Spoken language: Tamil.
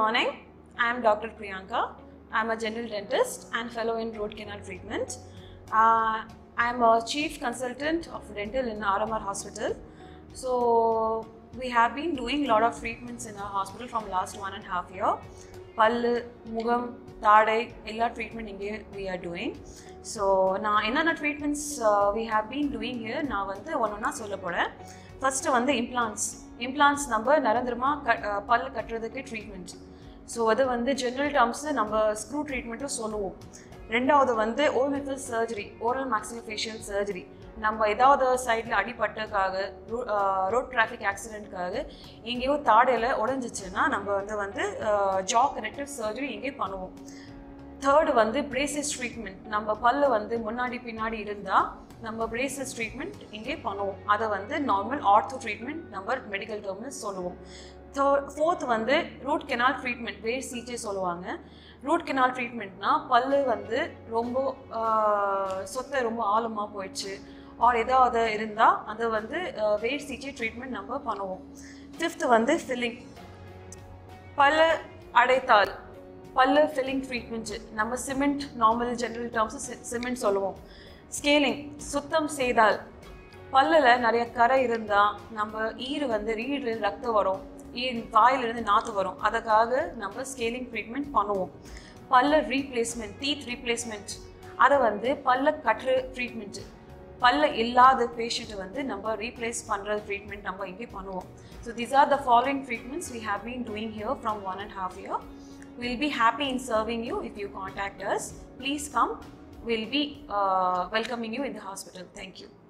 morning. I am Dr. Priyanka. I am a general dentist and fellow in root canal treatment. Uh, I am a chief consultant of dental in RMR Hospital. So we have been doing a lot of treatments in our hospital from last one and a half year. பல்லு முகம் தாடை எல்லா ட்ரீட்மெண்ட் இங்கே வி ஆர் டூயிங் ஸோ நான் என்னென்ன treatments we have been doing here நான் வந்து ஒன்று ஒன்றா சொல்ல போகிறேன் ஃபஸ்ட்டு வந்து இம்ப்ளான்ஸ் இம்ப்ளான்ஸ் நம்ம நிரந்தரமாக க அஹ் பல் கட்டுறதுக்கு ட்ரீட்மெண்ட் ஸோ அது வந்து ஜென்ரல் டேர்ம்ஸில் நம்ம ஸ்க்ரூ ட்ரீட்மெண்ட்டும் சொல்லுவோம் ரெண்டாவது வந்து ஓமெத்தல் சர்ஜரி ஓரல் மேக்ஸிலோஃபேஷியல் சர்ஜரி நம்ம ஏதாவது சைடில் அடிபட்டதுக்காக ரோட் டிராஃபிக் ஆக்சிடென்ட்காக எங்கேயோ தாடையில் உடஞ்சிச்சுன்னா நம்ம வந்து வந்து ஜா கனெக்டிவ் சர்ஜரி இங்கே பண்ணுவோம் தேர்டு வந்து பிரேசஸ் ட்ரீட்மெண்ட் நம்ம பல்லு வந்து முன்னாடி பின்னாடி இருந்தால் நம்ம பிரேசஸ் ட்ரீட்மெண்ட் இங்கே பண்ணுவோம் அதை வந்து நார்மல் ஆர்த்தோ ட்ரீட்மெண்ட் நம்ம மெடிக்கல் டேர்மில் சொல்லுவோம் தேர்ட் ஃபோர்த் வந்து ரூட் கெனால் ட்ரீட்மெண்ட் வேர் சிஜே சொல்லுவாங்க ரூட் கெனால் ட்ரீட்மெண்ட்னா பல்லு வந்து ரொம்ப ஆஹ், சொத்தை ரொம்ப ஆழமாக போயிடுச்சு ஆர் ஏதாவது இருந்தால் அதை வந்து ஆஹ், வேர் சிஜே ட்ரீட்மெண்ட் நம்ம பண்ணுவோம் ஃபிஃப்த் வந்து ஃபில்லிங் பல்லு அடைத்தால் பல்லு ஃபில்லிங் ட்ரீட்மெண்ட் நம்ம cement normal general terms cement சொல்லுவோம் ஸ்கேலிங் சுத்தம் செய்தால் பல்லில் நிறைய கரை இருந்தால் நம்ம ஈறு வந்து ஈடு ரத்தம் வரும் ஈர் வாயிலிருந்து நாற்று வரும் அதுக்காக நம்ம ஸ்கேலிங் ட்ரீட்மெண்ட் பண்ணுவோம் பல்ல ரீப்ளேஸ்மெண்ட் டீத் ரீப்ளேஸ்மெண்ட் அதை வந்து பல்ல கட்டுற ட்ரீட்மெண்ட் பல்ல இல்லாத பேஷண்ட்டை வந்து நம்ம ரீப்ளேஸ் பண்ணுற ட்ரீட்மெண்ட் நம்ம இங்கே பண்ணுவோம் so these are the following treatments we have been doing here from one and half year we'll be happy in serving you if you contact us please come we'll be uh, welcoming you in the hospital thank you